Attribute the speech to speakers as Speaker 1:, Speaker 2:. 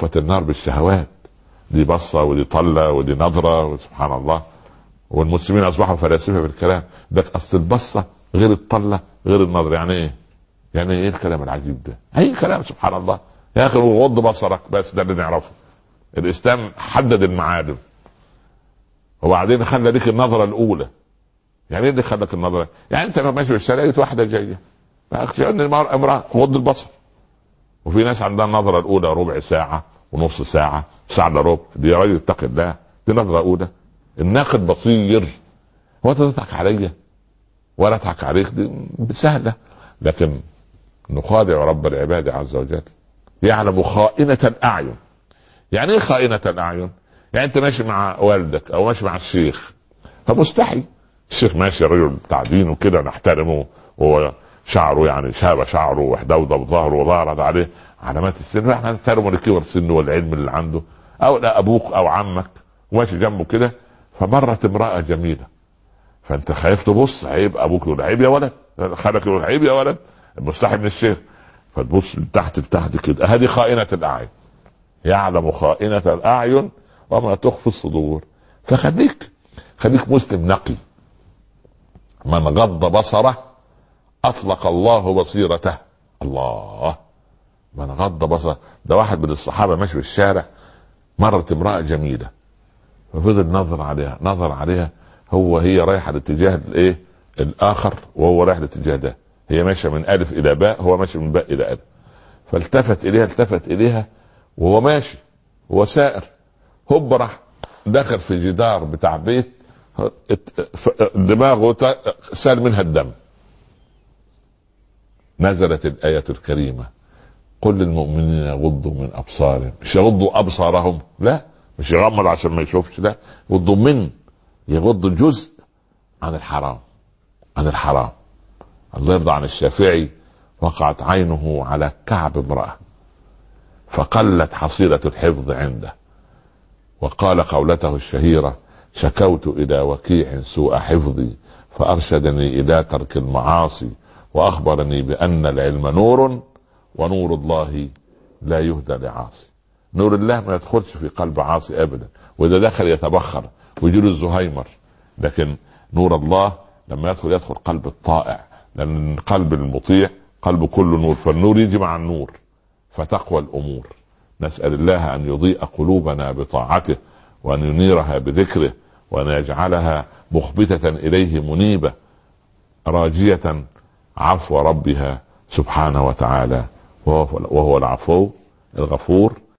Speaker 1: صفت النار بالشهوات دي بصه ودي طله ودي نظره وسبحان الله والمسلمين اصبحوا فلاسفه في الكلام ده اصل البصه غير الطله غير النظره يعني ايه؟ يعني ايه الكلام العجيب ده؟ اي كلام سبحان الله يا اخي غض بصرك بس ده اللي نعرفه الاسلام حدد المعالم وبعدين خلى لك النظره الاولى يعني ايه اللي خلاك النظره؟ يعني انت ماشي في الشارع لقيت واحده جايه امراه غض البصر وفي ناس عندها النظره الاولى ربع ساعه ونص ساعه ساعه الا ربع دي يا راجل اتق الله دي نظره اولى الناقد بصير هو انت تضحك عليا ولا اضحك عليك دي سهله لكن نخادع رب العباد عز وجل يعلم خائنة الأعين يعني ايه خائنة الأعين؟ يعني أنت ماشي مع والدك أو ماشي مع الشيخ فمستحي الشيخ ماشي رجل بتاع دين وكده نحترمه وهو شعره يعني شاب شعره وحدودة ظهره وظهرت عليه علامات السن احنا نحترمه لكبر سنه والعلم اللي عنده او لا ابوك او عمك وماشي جنبه كده فمرت امراه جميله فانت خايف تبص عيب ابوك يقول عيب يا ولد خالك يقول عيب يا ولد المستحي من الشيخ فتبص من تحت لتحت كده هذه خائنة الأعين يعلم خائنة الأعين وما تخفي الصدور فخليك خليك مسلم نقي من غض بصره أطلق الله بصيرته الله من غض بصره ده واحد من الصحابة ماشي في الشارع مرت امرأة جميلة ففضل نظر عليها نظر عليها هو هي رايحة الاتجاه الايه الآخر وهو رايح الاتجاه ده هي ماشيه من الف الى باء هو ماشي من باء الى الف فالتفت اليها التفت اليها وهو ماشي هو سائر هوب راح دخل في جدار بتاع بيت دماغه سال منها الدم نزلت الآية الكريمة قل للمؤمنين يغضوا من أبصارهم مش يغضوا أبصارهم لا مش يغمض عشان ما يشوفش لا يغضوا من يغضوا جزء عن الحرام عن الحرام الله يرضى عن الشافعي وقعت عينه على كعب امرأة فقلت حصيلة الحفظ عنده وقال قولته الشهيرة شكوت إلى وكيع سوء حفظي فأرشدني إلى ترك المعاصي وأخبرني بأن العلم نور ونور الله لا يهدى لعاصي نور الله ما يدخلش في قلب عاصي أبدا وإذا دخل يتبخر ويجيله الزهيمر لكن نور الله لما يدخل يدخل قلب الطائع لان قلب المطيع قلب كله نور فالنور يجي مع النور فتقوى الامور نسال الله ان يضيء قلوبنا بطاعته وان ينيرها بذكره وان يجعلها مخبته اليه منيبه راجيه عفو ربها سبحانه وتعالى وهو العفو الغفور